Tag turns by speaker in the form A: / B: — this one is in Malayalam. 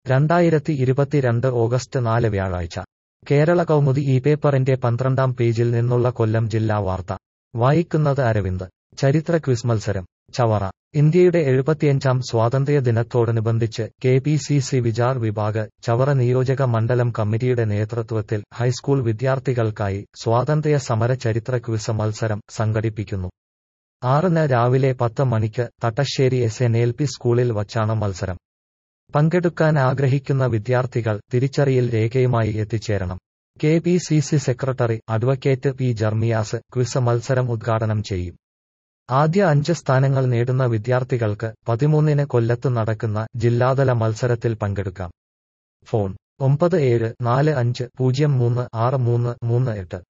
A: രണ്ടായിരത്തി ഇരുപത്തിരണ്ട് ഓഗസ്റ്റ് നാല് വ്യാഴാഴ്ച കേരള കൗമുദി ഈ പേപ്പറിന്റെ പന്ത്രണ്ടാം പേജിൽ നിന്നുള്ള കൊല്ലം ജില്ലാ വാർത്ത വായിക്കുന്നത് അരവിന്ദ് ചരിത്ര ക്വിസ് മത്സരം ചവറ ഇന്ത്യയുടെ എഴുപത്തിയഞ്ചാം സ്വാതന്ത്ര്യ ദിനത്തോടനുബന്ധിച്ച് K P C C Vichar Vibhag Chavara നിയോജക മണ്ഡലം കമ്മിറ്റിയുടെ നേതൃത്വത്തിൽ ഹൈസ്കൂൾ വിദ്യാർത്ഥികൾക്കായി സ്വാതന്ത്ര്യ സമര ചരിത്ര ക്വിസ് മത്സരം സംഘടിപ്പിക്കുന്നു ആറിന് രാവിലെ പത്ത് മണിക്ക് Thattassery S N L P സ്കൂളിൽ വച്ചാണ് മത്സരം പങ്കെടുക്കാൻ ആഗ്രഹിക്കുന്ന വിദ്യാർത്ഥികൾ തിരിച്ചറിയൽ രേഖയുമായി എത്തിച്ചേരണം K P C C secretary advocate P Jermias quiz മത്സരം ഉദ്ഘാടനം ചെയ്യും ആദ്യ അഞ്ച് സ്ഥാനങ്ങൾ നേടുന്ന വിദ്യാർത്ഥികൾക്ക് പതിമൂന്നിന് കൊല്ലത്ത് നടക്കുന്ന ജില്ലാതല മത്സരത്തിൽ പങ്കെടുക്കാം ഫോൺ ഒമ്പത് ഏഴ് നാല് അഞ്ച് പൂജ്യം മൂന്ന് ആറ് മൂന്ന് മൂന്ന് എട്ട്